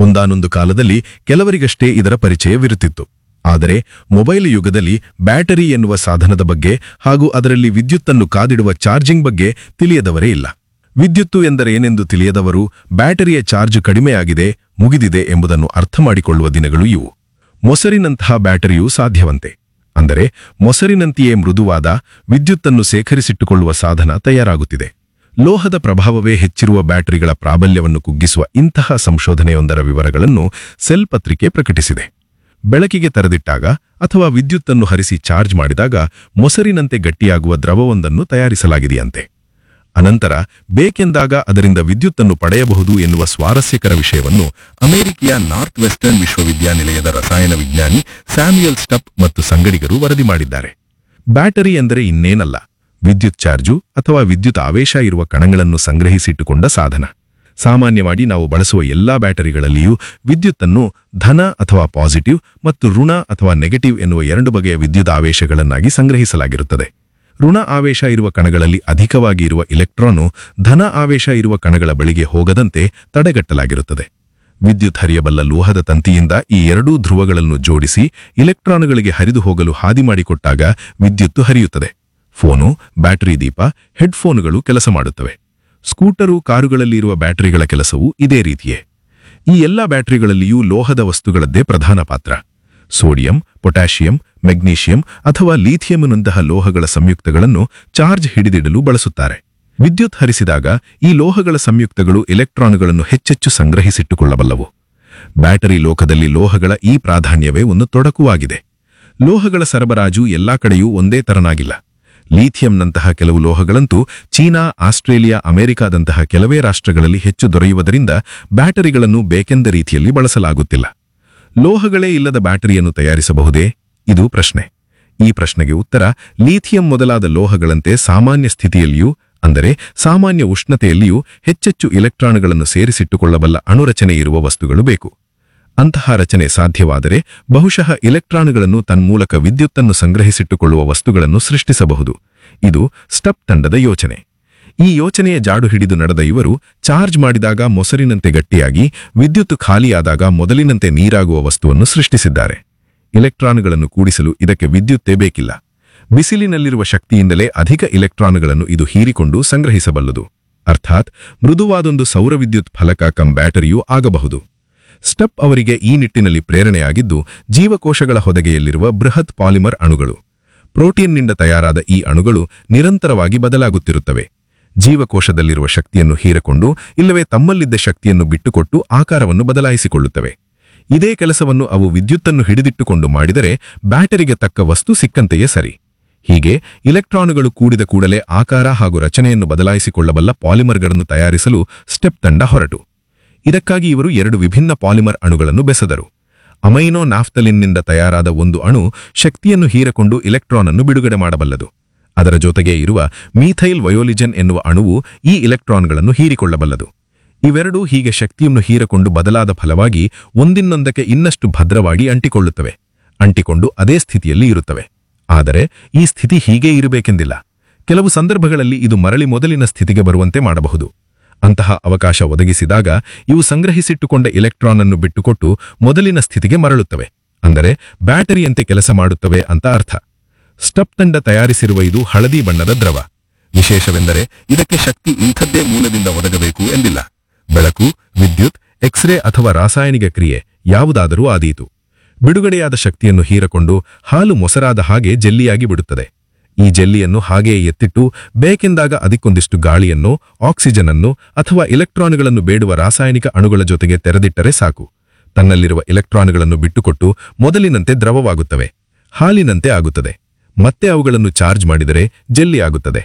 ಒಂದಾನೊಂದು ಕಾಲದಲ್ಲಿ ಕೆಲವರಿಗಷ್ಟೇ ಇದರ ಪರಿಚಯವಿರುತ್ತಿತ್ತು ಆದರೆ ಮೊಬೈಲ್ ಯುಗದಲ್ಲಿ ಬ್ಯಾಟರಿ ಎನ್ನುವ ಸಾಧನದ ಬಗ್ಗೆ ಹಾಗೂ ಅದರಲ್ಲಿ ವಿದ್ಯುತ್ತನ್ನು ಕಾದಿಡುವ ಚಾರ್ಜಿಂಗ್ ಬಗ್ಗೆ ತಿಳಿಯದವರೇ ಇಲ್ಲ ವಿದ್ಯುತ್ತು ಎಂದರೆ ಏನೆಂದು ತಿಳಿಯದವರು ಬ್ಯಾಟರಿಯ ಚಾರ್ಜ್ ಕಡಿಮೆಯಾಗಿದೆ ಮುಗಿದಿದೆ ಎಂಬುದನ್ನು ಅರ್ಥ ಮಾಡಿಕೊಳ್ಳುವ ದಿನಗಳು ಇವು ಮೊಸರಿನಂತಹ ಬ್ಯಾಟರಿಯೂ ಸಾಧ್ಯವಂತೆ ಅಂದರೆ ಮೊಸರಿನಂತೆಯೇ ಮೃದುವಾದ ವಿದ್ಯುತ್ತನ್ನು ಸೇಖರಿಸಿಟ್ಟುಕೊಳ್ಳುವ ಸಾಧನ ತಯಾರಾಗುತ್ತಿದೆ ಲೋಹದ ಪ್ರಭಾವವೇ ಹೆಚ್ಚಿರುವ ಬ್ಯಾಟರಿಗಳ ಪ್ರಾಬಲ್ಯವನ್ನು ಕುಗ್ಗಿಸುವ ಇಂತಹ ಸಂಶೋಧನೆಯೊಂದರ ವಿವರಗಳನ್ನು ಸೆಲ್ ಪತ್ರಿಕೆ ಪ್ರಕಟಿಸಿದೆ ಬೆಳಕಿಗೆ ತೆರೆದಿಟ್ಟಾಗ ಅಥವಾ ವಿದ್ಯುತ್ತನ್ನು ಹರಿಸಿ ಚಾರ್ಜ್ ಮಾಡಿದಾಗ ಮೊಸರಿನಂತೆ ಗಟ್ಟಿಯಾಗುವ ದ್ರವವೊಂದನ್ನು ತಯಾರಿಸಲಾಗಿದೆಯಂತೆ ಅನಂತರ ಬೇಕೆಂದಾಗ ಅದರಿಂದ ವಿದ್ಯುತ್ತನ್ನು ಪಡೆಯಬಹುದು ಎನ್ನುವ ಸ್ವಾರಸ್ಯಕರ ವಿಷಯವನ್ನು ಅಮೆರಿಕೆಯ ನಾರ್ತ್ ವೆಸ್ಟರ್ನ್ ವಿಶ್ವವಿದ್ಯಾನಿಲಯದ ರಸಾಯನ ವಿಜ್ಞಾನಿ ಸ್ಯಾಮ್ಯುಯಲ್ ಸ್ಟಪ್ ಮತ್ತು ಸಂಗಡಿಗರು ವರದಿ ಮಾಡಿದ್ದಾರೆ ಬ್ಯಾಟರಿ ಎಂದರೆ ಇನ್ನೇನಲ್ಲ ವಿದ್ಯುತ್ ಚಾರ್ಜು ಅಥವಾ ವಿದ್ಯುತ್ ಆವೇಶ ಇರುವ ಕಣಗಳನ್ನು ಸಂಗ್ರಹಿಸಿಟ್ಟುಕೊಂಡ ಸಾಧನ ಸಾಮಾನ್ಯವಾಗಿ ನಾವು ಬಳಸುವ ಎಲ್ಲಾ ಬ್ಯಾಟರಿಗಳಲ್ಲಿಯೂ ವಿದ್ಯುತ್ತನ್ನು ಧನ ಅಥವಾ ಪಾಸಿಟಿವ್ ಮತ್ತು ಋಣ ಅಥವಾ ನೆಗೆಟಿವ್ ಎನ್ನುವ ಎರಡು ಬಗೆಯ ವಿದ್ಯುತ್ ಆವೇಶಗಳನ್ನಾಗಿ ಸಂಗ್ರಹಿಸಲಾಗಿರುತ್ತದೆ ಋಣ ಆವೇಶ ಇರುವ ಕಣಗಳಲ್ಲಿ ಅಧಿಕವಾಗಿ ಇರುವ ಇಲೆಕ್ಟ್ರಾನು ಧನ ಆವೇಶ ಇರುವ ಕಣಗಳ ಬಳಿಗೆ ಹೋಗದಂತೆ ತಡೆಗಟ್ಟಲಾಗಿರುತ್ತದೆ ವಿದ್ಯುತ್ ಹರಿಯಬಲ್ಲ ಲೋಹದ ತಂತಿಯಿಂದ ಈ ಎರಡೂ ಧ್ರುವಗಳನ್ನು ಜೋಡಿಸಿ ಇಲೆಕ್ಟ್ರಾನುಗಳಿಗೆ ಹರಿದು ಹೋಗಲು ಹಾದಿ ಮಾಡಿಕೊಟ್ಟಾಗ ವಿದ್ಯುತ್ತು ಹರಿಯುತ್ತದೆ ಫೋನು ಬ್ಯಾಟರಿ ದೀಪ ಹೆಡ್ಫೋನುಗಳು ಕೆಲಸ ಮಾಡುತ್ತವೆ ಸ್ಕೂಟರು ಕಾರುಗಳಲ್ಲಿ ಇರುವ ಬ್ಯಾಟರಿಗಳ ಕೆಲಸವೂ ಇದೇ ರೀತಿಯೇ ಈ ಎಲ್ಲ ಬ್ಯಾಟರಿಗಳಲ್ಲಿಯೂ ಲೋಹದ ವಸ್ತುಗಳದ್ದೇ ಪ್ರಧಾನ ಪಾತ್ರ ಸೋಡಿಯಂ ಪೊಟ್ಯಾಷಿಯಂ ಮೆಗ್ನೀಷಿಯಂ ಅಥವಾ ಲೀಥಿಯಂನಂತಹ ಲೋಹಗಳ ಸಂಯುಕ್ತಗಳನ್ನು ಚಾರ್ಜ್ ಹಿಡಿದಿಡಲು ಬಳಸುತ್ತಾರೆ ವಿದ್ಯುತ್ ಹರಿಸಿದಾಗ ಈ ಲೋಹಗಳ ಸಂಯುಕ್ತಗಳು ಇಲೆಕ್ಟ್ರಾನುಗಳನ್ನು ಹೆಚ್ಚೆಚ್ಚು ಸಂಗ್ರಹಿಸಿಟ್ಟುಕೊಳ್ಳಬಲ್ಲವು ಬ್ಯಾಟರಿ ಲೋಕದಲ್ಲಿ ಲೋಹಗಳ ಈ ಪ್ರಾಧಾನ್ಯವೇ ಒಂದು ತೊಡಕುವಾಗಿದೆ ಲೋಹಗಳ ಸರಬರಾಜು ಎಲ್ಲಾ ಕಡೆಯೂ ಒಂದೇ ತರನಾಗಿಲ್ಲ ಲೀಥಿಯಂನಂತಹ ಕೆಲವು ಲೋಹಗಳಂತೂ ಚೀನಾ ಆಸ್ಟ್ರೇಲಿಯಾ ಅಮೆರಿಕಾದಂತಹ ಕೆಲವೇ ರಾಷ್ಟ್ರಗಳಲ್ಲಿ ಹೆಚ್ಚು ದೊರೆಯುವುದರಿಂದ ಬ್ಯಾಟರಿಗಳನ್ನು ಬೇಕೆಂದ ರೀತಿಯಲ್ಲಿ ಬಳಸಲಾಗುತ್ತಿಲ್ಲ ಲೋಹಗಳೇ ಇಲ್ಲದ ಬ್ಯಾಟರಿಯನ್ನು ತಯಾರಿಸಬಹುದೇ ಇದು ಪ್ರಶ್ನೆ ಈ ಪ್ರಶ್ನೆಗೆ ಉತ್ತರ ಲೀಥಿಯಂ ಮೊದಲಾದ ಲೋಹಗಳಂತೆ ಸಾಮಾನ್ಯ ಸ್ಥಿತಿಯಲ್ಲಿಯೂ ಅಂದರೆ ಸಾಮಾನ್ಯ ಉಷ್ಣತೆಯಲ್ಲಿಯೂ ಹೆಚ್ಚೆಚ್ಚು ಇಲೆಕ್ಟ್ರಾನುಗಳನ್ನು ಸೇರಿಸಿಟ್ಟುಕೊಳ್ಳಬಲ್ಲ ಅಣುರಚನೆ ಇರುವ ವಸ್ತುಗಳು ಬೇಕು ಅಂತಹ ರಚನೆ ಸಾಧ್ಯವಾದರೆ ಬಹುಶಃ ಇಲೆಕ್ಟ್ರಾನುಗಳನ್ನು ತನ್ಮೂಲಕ ವಿದ್ಯುತ್ತನ್ನು ಸಂಗ್ರಹಿಸಿಟ್ಟುಕೊಳ್ಳುವ ವಸ್ತುಗಳನ್ನು ಸೃಷ್ಟಿಸಬಹುದು ಇದು ಸ್ಟಪ್ ತಂಡದ ಯೋಚನೆ ಈ ಯೋಚನೆಯ ಜಾಡು ಹಿಡಿದು ನಡೆದ ಇವರು ಚಾರ್ಜ್ ಮಾಡಿದಾಗ ಮೊಸರಿನಂತೆ ಗಟ್ಟಿಯಾಗಿ ವಿದ್ಯುತ್ ಖಾಲಿಯಾದಾಗ ಮೊದಲಿನಂತೆ ನೀರಾಗುವ ವಸ್ತುವನ್ನು ಸೃಷ್ಟಿಸಿದ್ದಾರೆ ಇಲೆಕ್ಟ್ರಾನುಗಳನ್ನು ಕೂಡಿಸಲು ಇದಕ್ಕೆ ವಿದ್ಯುತ್ತೇ ಬೇಕಿಲ್ಲ ಬಿಸಿಲಿನಲ್ಲಿರುವ ಶಕ್ತಿಯಿಂದಲೇ ಅಧಿಕ ಇಲೆಕ್ಟ್ರಾನುಗಳನ್ನು ಇದು ಹೀರಿಕೊಂಡು ಸಂಗ್ರಹಿಸಬಲ್ಲದು ಅರ್ಥಾತ್ ಮೃದುವಾದೊಂದು ಸೌರ ವಿದ್ಯುತ್ ಫಲಕ ಕಂ ಬ್ಯಾಟರಿಯೂ ಆಗಬಹುದು ಸ್ಟಪ್ ಅವರಿಗೆ ಈ ನಿಟ್ಟಿನಲ್ಲಿ ಪ್ರೇರಣೆಯಾಗಿದ್ದು ಜೀವಕೋಶಗಳ ಹೊದಗೆಯಲ್ಲಿರುವ ಬೃಹತ್ ಪಾಲಿಮರ್ ಅಣುಗಳು ಪ್ರೋಟೀನ್ನಿಂದ ತಯಾರಾದ ಈ ಅಣುಗಳು ನಿರಂತರವಾಗಿ ಬದಲಾಗುತ್ತಿರುತ್ತವೆ ಜೀವಕೋಶದಲ್ಲಿರುವ ಶಕ್ತಿಯನ್ನು ಹೀರಿಕೊಂಡು ಇಲ್ಲವೇ ತಮ್ಮಲ್ಲಿದ್ದ ಶಕ್ತಿಯನ್ನು ಬಿಟ್ಟುಕೊಟ್ಟು ಆಕಾರವನ್ನು ಬದಲಾಯಿಸಿಕೊಳ್ಳುತ್ತವೆ ಇದೇ ಕೆಲಸವನ್ನು ಅವು ವಿದ್ಯುತ್ತನ್ನು ಹಿಡಿದಿಟ್ಟುಕೊಂಡು ಮಾಡಿದರೆ ಬ್ಯಾಟರಿಗೆ ತಕ್ಕ ವಸ್ತು ಸಿಕ್ಕಂತೆಯೇ ಸರಿ ಹೀಗೆ ಇಲೆಕ್ಟ್ರಾನುಗಳು ಕೂಡಿದ ಕೂಡಲೇ ಆಕಾರ ಹಾಗೂ ರಚನೆಯನ್ನು ಬದಲಾಯಿಸಿಕೊಳ್ಳಬಲ್ಲ ಪಾಲಿಮರ್ಗಳನ್ನು ತಯಾರಿಸಲು ಸ್ಟೆಪ್ ತಂಡ ಹೊರಟು ಇದಕ್ಕಾಗಿ ಇವರು ಎರಡು ವಿಭಿನ್ನ ಪಾಲಿಮರ್ ಅಣುಗಳನ್ನು ಬೆಸೆದರು ಅಮೈನೋ ನಾಫ್ತಲಿನ್ನಿಂದ ತಯಾರಾದ ಒಂದು ಅಣು ಶಕ್ತಿಯನ್ನು ಹೀರಿಕೊಂಡು ಇಲೆಕ್ಟ್ರಾನ್ ಅನ್ನು ಬಿಡುಗಡೆ ಮಾಡಬಲ್ಲದು ಅದರ ಜೊತೆಗೆ ಇರುವ ಮೀಥೈಲ್ ವಯೋಲಿಜನ್ ಎನ್ನುವ ಅಣುವು ಈ ಇಲೆಕ್ಟ್ರಾನ್ಗಳನ್ನು ಹೀರಿಕೊಳ್ಳಬಲ್ಲದು ಇವೆರಡೂ ಹೀಗೆ ಶಕ್ತಿಯನ್ನು ಹೀರಿಕೊಂಡು ಬದಲಾದ ಫಲವಾಗಿ ಒಂದಿನ್ನೊಂದಕ್ಕೆ ಇನ್ನಷ್ಟು ಭದ್ರವಾಗಿ ಅಂಟಿಕೊಳ್ಳುತ್ತವೆ ಅಂಟಿಕೊಂಡು ಅದೇ ಸ್ಥಿತಿಯಲ್ಲಿ ಇರುತ್ತವೆ ಆದರೆ ಈ ಸ್ಥಿತಿ ಹೀಗೇ ಇರಬೇಕೆಂದಿಲ್ಲ ಕೆಲವು ಸಂದರ್ಭಗಳಲ್ಲಿ ಇದು ಮರಳಿ ಮೊದಲಿನ ಸ್ಥಿತಿಗೆ ಬರುವಂತೆ ಮಾಡಬಹುದು ಅಂತಹ ಅವಕಾಶ ಒದಗಿಸಿದಾಗ ಇವು ಸಂಗ್ರಹಿಸಿಟ್ಟುಕೊಂಡ ಇಲೆಕ್ಟ್ರಾನ್ ಅನ್ನು ಬಿಟ್ಟುಕೊಟ್ಟು ಮೊದಲಿನ ಸ್ಥಿತಿಗೆ ಮರಳುತ್ತವೆ ಅಂದರೆ ಬ್ಯಾಟರಿಯಂತೆ ಕೆಲಸ ಮಾಡುತ್ತವೆ ಅಂತ ಅರ್ಥ ಸ್ಟಪ್ ತಂಡ ತಯಾರಿಸಿರುವ ಇದು ಹಳದಿ ಬಣ್ಣದ ದ್ರವ ವಿಶೇಷವೆಂದರೆ ಇದಕ್ಕೆ ಶಕ್ತಿ ಇಂಥದ್ದೇ ಮೂಲದಿಂದ ಒದಗಬೇಕು ಎಂದಿಲ್ಲ ಬೆಳಕು ವಿದ್ಯುತ್ ಎಕ್ಸ್ರೇ ಅಥವಾ ರಾಸಾಯನಿಕ ಕ್ರಿಯೆ ಯಾವುದಾದರೂ ಆದೀತು ಬಿಡುಗಡೆಯಾದ ಶಕ್ತಿಯನ್ನು ಹೀರಕೊಂಡು ಹಾಲು ಮೊಸರಾದ ಹಾಗೆ ಜೆಲ್ಲಿಯಾಗಿ ಬಿಡುತ್ತದೆ ಈ ಜೆಲ್ಲಿಯನ್ನು ಹಾಗೆಯೇ ಎತ್ತಿಟ್ಟು ಬೇಕೆಂದಾಗ ಅದಕ್ಕೊಂದಿಷ್ಟು ಗಾಳಿಯನ್ನು ಆಕ್ಸಿಜನ್ ಅನ್ನು ಅಥವಾ ಇಲೆಕ್ಟ್ರಾನುಗಳನ್ನು ಬೇಡುವ ರಾಸಾಯನಿಕ ಅಣುಗಳ ಜೊತೆಗೆ ತೆರೆದಿಟ್ಟರೆ ಸಾಕು ತನ್ನಲ್ಲಿರುವ ಇಲೆಕ್ಟ್ರಾನುಗಳನ್ನು ಬಿಟ್ಟುಕೊಟ್ಟು ಮೊದಲಿನಂತೆ ದ್ರವವಾಗುತ್ತವೆ ಹಾಲಿನಂತೆ ಆಗುತ್ತದೆ ಮತ್ತೆ ಅವುಗಳನ್ನು ಚಾರ್ಜ್ ಮಾಡಿದರೆ ಜೆಲ್ಲಿ ಆಗುತ್ತದೆ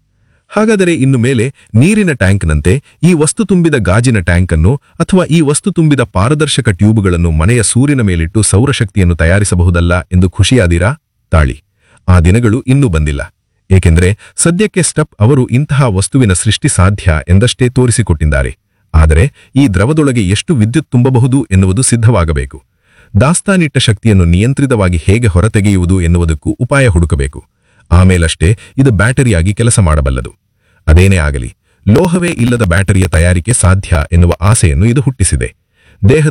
ಹಾಗಾದರೆ ಇನ್ನು ಮೇಲೆ ನೀರಿನ ಟ್ಯಾಂಕ್ನಂತೆ ಈ ವಸ್ತು ತುಂಬಿದ ಗಾಜಿನ ಟ್ಯಾಂಕ್ ಅನ್ನು ಅಥವಾ ಈ ವಸ್ತು ತುಂಬಿದ ಪಾರದರ್ಶಕ ಟ್ಯೂಬ್ಗಳನ್ನು ಮನೆಯ ಸೂರಿನ ಮೇಲಿಟ್ಟು ಸೌರಶಕ್ತಿಯನ್ನು ತಯಾರಿಸಬಹುದಲ್ಲ ಎಂದು ಖುಷಿಯಾದೀರಾ ತಾಳಿ ಆ ದಿನಗಳು ಇನ್ನೂ ಬಂದಿಲ್ಲ ಏಕೆಂದರೆ ಸದ್ಯಕ್ಕೆ ಸ್ಟಪ್ ಅವರು ಇಂತಹ ವಸ್ತುವಿನ ಸೃಷ್ಟಿ ಸಾಧ್ಯ ಎಂದಷ್ಟೇ ತೋರಿಸಿಕೊಟ್ಟಿದ್ದಾರೆ ಆದರೆ ಈ ದ್ರವದೊಳಗೆ ಎಷ್ಟು ವಿದ್ಯುತ್ ತುಂಬಬಹುದು ಎನ್ನುವುದು ಸಿದ್ಧವಾಗಬೇಕು ದಾಸ್ತಾನಿಟ್ಟ ಶಕ್ತಿಯನ್ನು ನಿಯಂತ್ರಿತವಾಗಿ ಹೇಗೆ ಹೊರತೆಗೆಯುವುದು ಎನ್ನುವುದಕ್ಕೂ ಉಪಾಯ ಹುಡುಕಬೇಕು ಆಮೇಲಷ್ಟೇ ಇದು ಬ್ಯಾಟರಿಯಾಗಿ ಕೆಲಸ ಮಾಡಬಲ್ಲದು ಅದೇನೇ ಆಗಲಿ ಲೋಹವೇ ಇಲ್ಲದ ಬ್ಯಾಟರಿಯ ತಯಾರಿಕೆ ಸಾಧ್ಯ ಎನ್ನುವ ಆಸೆಯನ್ನು ಇದು ಹುಟ್ಟಿಸಿದೆ ದೇಹದ